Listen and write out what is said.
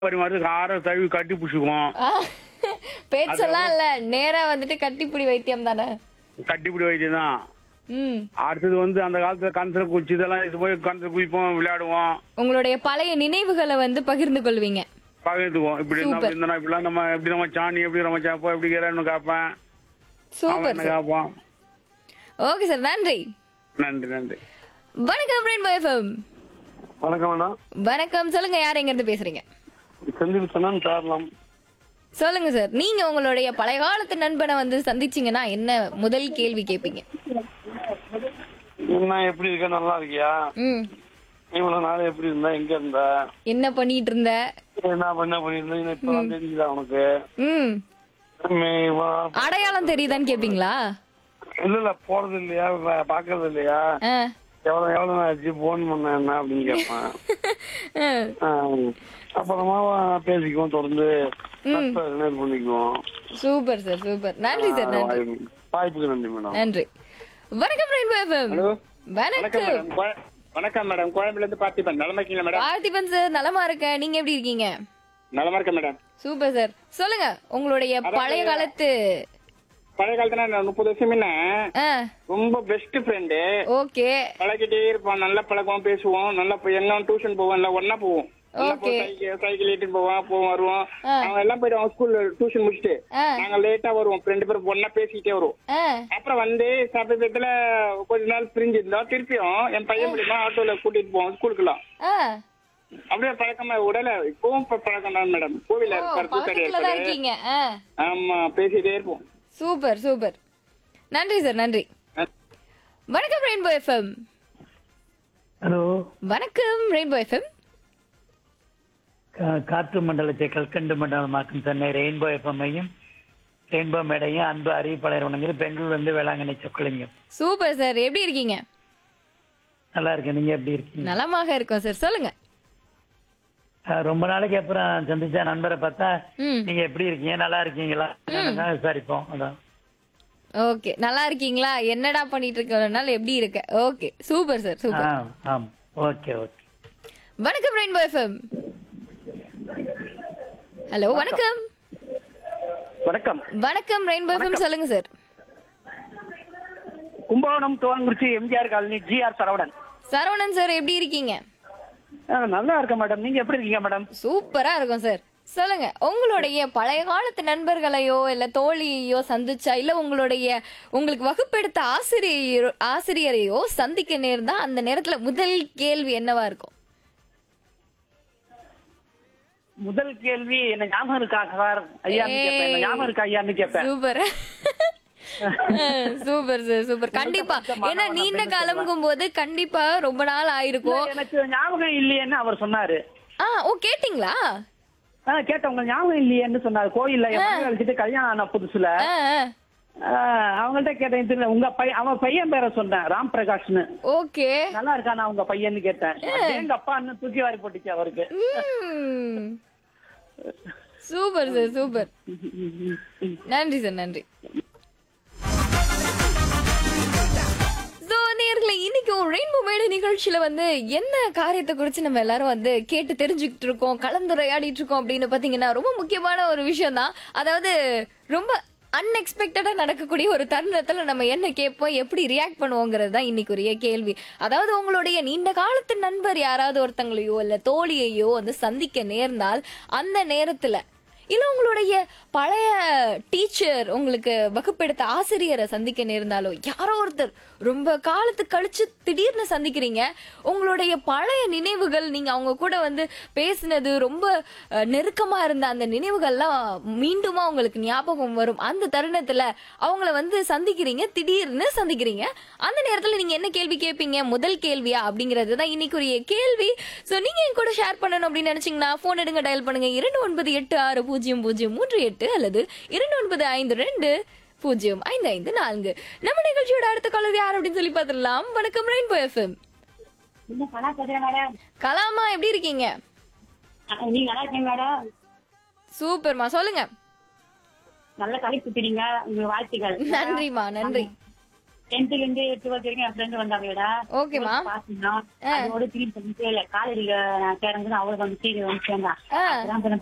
பரிமாறது கார தழுவி கட்டி பிடிச்சிக்குவோம் ஆ, பேச்செல்லாம் இல்ல நேரா வந்துட்டு கட்டிப்புடி வைத்தியம் தானே கட்டிப்பிடி வைத்தியம் தான் ம் அடுத்தது வந்து அந்த காலத்துல கணத்துல குச்சி இதெல்லாம் இது போய் கணத்துல குதிப்போம் விளையாடுவோம் உங்களுடைய பழைய நினைவுகளை வந்து பகிர்ந்து கொள்வீங்க பகிர்ந்துக்குவோம் இப்படி இருந்தா Super. அப்படி இருந்தா இப்படிலாம் நம்ம எப்படி நம்ம சாணி எப்படி நம்ம சாப்போம் எப்படி கேட்கறேன்னு கேட்பேன் அவன் சூப்பர் என்ன சார் கேட்பான் ஓகே சார் நன்றி நன்றி நன்றி வணக்கம் ரெயின்போ எஃப்எம் வணக்கம் அண்ணா வணக்கம் சொல்லுங்க யார் எங்க இருந்து பேசுறீங்க செந்தில் சொன்னான் சாரலாம் சொல்லுங்க சார் நீங்க உங்களுடைய பழைய காலத்து நண்பனை வந்து சந்திச்சீங்கன்னா என்ன முதல் கேள்வி கேட்பீங்க என்ன எப்படி இருக்க நல்லா இருக்கியா ம் இவ்வளவு நாள் எப்படி இருந்தா எங்க இருந்த என்ன பண்ணிட்டு இருந்த என்ன பண்ண பண்ணிருந்த இப்பதான் தெரிஞ்சுதா உனக்கு ம் மே- வா- அடையாளம் தெரியுதான்னு கேப்பீங்களா இல்ல இல்ல போறது இல்லையா வ- பாக்குறது இல்லையா ஆ. எவ்வளவு எவ்வளவு நாள் ஆச்சு போன் பண்ண என்ன அப்படின்னு கேட்பேன் ஆ. ஆ, அப்புறமா பேசிக்குவோம் தொடர்ந்து நட்பை renew பண்ணிக்குவோம் சூப்பர் சார் சூப்பர் நன்றி சார் நன்றி வாய்ப்பு- வாய்ப்புக்கு நன்றி மேடம் நன்றி வணக்கம் ரெயின்போ எஃப்எம் வணக்கம் வணக்கம் மேடம் கோயம்புல இருந்து பார்த்திபன் நலமா இருக்கீங்களா மேடம் பார்த்திபன் சார் நலமா இருக்கேன் நீங்க எப்படி இருக்கீங்க நலமா இருக்கேன் மேடம் சூப்பர் சார் சொல்லுங்க உங்களுடைய பழைய காலத்து பழைய காலத்துல நான் முப்பது வருஷம் முன்ன ஆ ரொம்ப பெஸ்ட் ஃப்ரெண்டு ஓகே பழகிட்டே இருப்போம் நல்லா பழகுவோம் பேசுவோம் நல்லா போய் எல்லாம் டியூஷன் போவோம் எல்லாம் ஒன்னா போவோம் நல்லா Okay. போய் சைக்கிள் சைக்கிள் ஏற்றிட்டு போவோம் போவோம் வருவோம் ஆ. அவங்க எல்லாம் போயிடுவாங்க ஸ்கூல்ல டியூஷன் முடிச்சுட்டு ஆ. நாங்க லேட்டா வருவோம் ரெண்டு பேரும் ஒன்னா பேசிக்கிட்டே வருவோம் ஆ அப்புறம் வந்து சமீபத்துல கொஞ்ச நாள் பிரிஞ்சு இருந்தோம் திருப்பியும் என் பையன் மூலியமா ஆட்டோல கூட்டிட்டு போவோம் ஸ்கூலுக்குலாம் ஆ அப்படியே பழக்கமா உடல இப்பவும் ப- பழக்கம் தான் மேடம் கோவில ஓ, இருப்பாரு பூக்கடை பக்கத்துல தான் இருப்பாரு இருக்கீங்க ஆ ஆமா பேசிட்டே இருப்போம் சூப்பர் சூப்பர் நன்றி சார் நன்றி வணக்கம் ரெயின்போ எஃப்எம் ஹலோ வணக்கம் ரெயின்போ எஃப்எம் கா- காற்று மண்டலத்தை கல்கண்டு மண்டலமாக்கும் சென்னை ரெயின்போ எஃப்எம்மையும் ரெயின்போ மேடையும் அன்பு அறிவிப்பாளர் வணங்குது பெங்களூர் வந்து வேளாங்கண்ணி சொக்கலிங்கம் சூப்பர் சார் எப்படி இருக்கீங்க நல்லா இருக்கேன் நீங்க எப்படி இருக்கீங்க நலமாக இருக்கோம் சார் சொல்லுங்க அஹ் ரொம்ப நாளைக்கு அப்புறம் சந்திச்ச நண்பரை பார்த்தா ம் நீங்க எப்படி இருக்கீங்க நல்லா இருக்கீங்களா தான் விசாரிப்போம் அதான் ஓகே நல்லா இருக்கீங்களா என்னடா பண்ணிட்டு இருக்கனால எப்படி இருக்க ஓகே சூப்பர் சார் ஆ சூப்பர் ஆம் ஓகே ஓகே வணக்கம் ரெயின்போ எஃப்எம் ஹலோ வணக்கம் வணக்கம் வணக்கம் ரெயின்போ எஃப்எம் சொல்லுங்க sir Kumbakonam Thuvangurichi MGR colony GR Saravanan Saravanan sir எப்படி இருக்கீங்க ஆ, நல்லா இருக்கேன் மேடம் நீங்க எப்படி இருக்கீங்க மேடம் சூப்பரா இருக்கும் சார் சொல்லுங்க உங்களுடைய பழைய காலத்து நண்பர்களையோ இல்ல தோழியையோ சந்திச்சா இல்ல உங்களுடைய உங்களுக்கு வகுப்பெடுத்த ஆசிரியரோ ஆசிரியரையோ சந்திக்க நேர்ந்தா அந்த நேரத்துல முதல் கேள்வி என்னவா இருக்கும் முதல் கேள்வி என்ன ஞாபகம் இருக்கா சார் ஐயான்னு கேட்பேன் என்ன ஞாபகம் இருக்கா ஐயான்னு கேட்பேன் சூப்பர் சூப்பர் சார் சூப்பர் கண்டிப்பா ஏன்னா நீண்ட காலம்ங்கும் போது கண்டிப்பா ரொம்ப நாள் ஆயிருக்கும் எனக்கு ஞாபகம் இல்லையேன்னு அவர் சொன்னாரு ஆ ஓ கேட்டிங்களா ஆ கேட்டேன் உங்க ஞாபகம் இல்லையேன்னு சொன்னாரு கோயில்ல என் பையன் அழைச்சிட்டு கல்யாணம் ஆன புதுசுல ஆ, ஆ. ஆ, அவங்கள்ட்ட கேட்டேன் தெரியல உங்க பையன் அவன் பையன் பேரை சொன்னேன் ராம் பிரகாஷ்னு ஓகே நல்லா இருக்கானா உங்க பையன்னு கேட்டேன் எங்க அப்பான்னு தூக்கி வாரி போட்டுச்சு அவருக்கு ம். சூப்பர் சார் சூப்பர் நன்றி சார் நன்றி So, நேயர்களே, இன்னைக்கு ரெயின்போ மேடை நிகழ்ச்சியில வந்து என்ன காரியத்தை குறிச்சு நம்ம எல்லாரும் வந்து கேட்டு தெரிஞ்சுக்கிட்டு இருக்கோம் கலந்துரையாடிட்டு இருக்கோம் அப்படின்னு பாத்தீங்கன்னா ரொம்ப முக்கியமான ஒரு விஷயம் தான் அதாவது ரொம்ப அன்எக்ஸ்பெக்டடா நடக்கக்கூடிய ஒரு தருணத்துல நம்ம என்ன கேட்போம் எப்படி ரியாக்ட் பண்ணுவோங்கிறது தான் இன்னைக்குரிய கேள்வி அதாவது உங்களுடைய நீண்ட காலத்து நண்பர் யாராவது ஒருத்தங்களையோ இல்ல தோழியையோ வந்து சந்திக்க நேர்ந்தால் அந்த நேரத்துல இல்ல உங்களுடைய பழைய டீச்சர் உங்களுக்கு வகுப்பெடுத்த ஆசிரியரை சந்திக்க நேர்ந்தாலோ யாரோ ஒருத்தர் ரொம்ப காலத்து கழிச்சு திடீர்னு சந்திக்கிறீங்க உங்களுடைய பழைய நினைவுகள் நீங்க அவங்க கூட வந்து பேசினது ரொம்ப அஹ், நெருக்கமா இருந்த அந்த நினைவுகள்லாம் மீண்டுமா உங்களுக்கு ஞாபகம் வரும் அந்த தருணத்துல அவங்கள வந்து சந்திக்கிறீங்க திடீர்னு சந்திக்கிறீங்க அந்த நேரத்துல நீங்க என்ன கேள்வி கேட்பீங்க முதல் கேள்வியா அப்படிங்கிறது தான் இன்னைக்குரிய கேள்வி சோ நீங்க என் கூட ஷேர் பண்ணணும் அப்படின்னு நினைச்சீங்கன்னா போன் எடுங்க டயல் பண்ணுங்க இரண்டு ஒன்பது எட்டு ஆறு பூஜ்ஜியம் பூஜ்ஜியம் மூன்று எட்டு அல்லது இரண்டு ஒன்பது ஐந்து ரெண்டு பூஜ்ஜியம் ஐந்து ஐந்து நான்கு நம்ம நிகழ்ச்சியோட அடுத்த காலர் யார் அப்படின்னு சொல்லி பார்த்துடலாம் வணக்கம் ரெயின்போ எஃப்எம் மேடம் கலாமா எப்படி இருக்கீங்க நீங்க நல்லா இருக்கீங்க மேடம் சூப்பர்மா சொல்லுங்க நல்ல தலைப்பு தெரியுங்க உங்க வாழ்த்துக்கள் நன்றிமா நன்றி டென்த்ல இருந்து டுவெல்த் வரைக்கும் என் ஃப்ரெண்டு வந்தாங்கடா ஓகேம்மா. பாத்தீங்கன்னா அதோட திரும்பி பண்ணிட்டே இல்ல காலேஜ்ல நான் சேர்ந்து அவளுக்கு வந்து சீரியல் வந்து சேர்ந்தான் ஆ. அதான்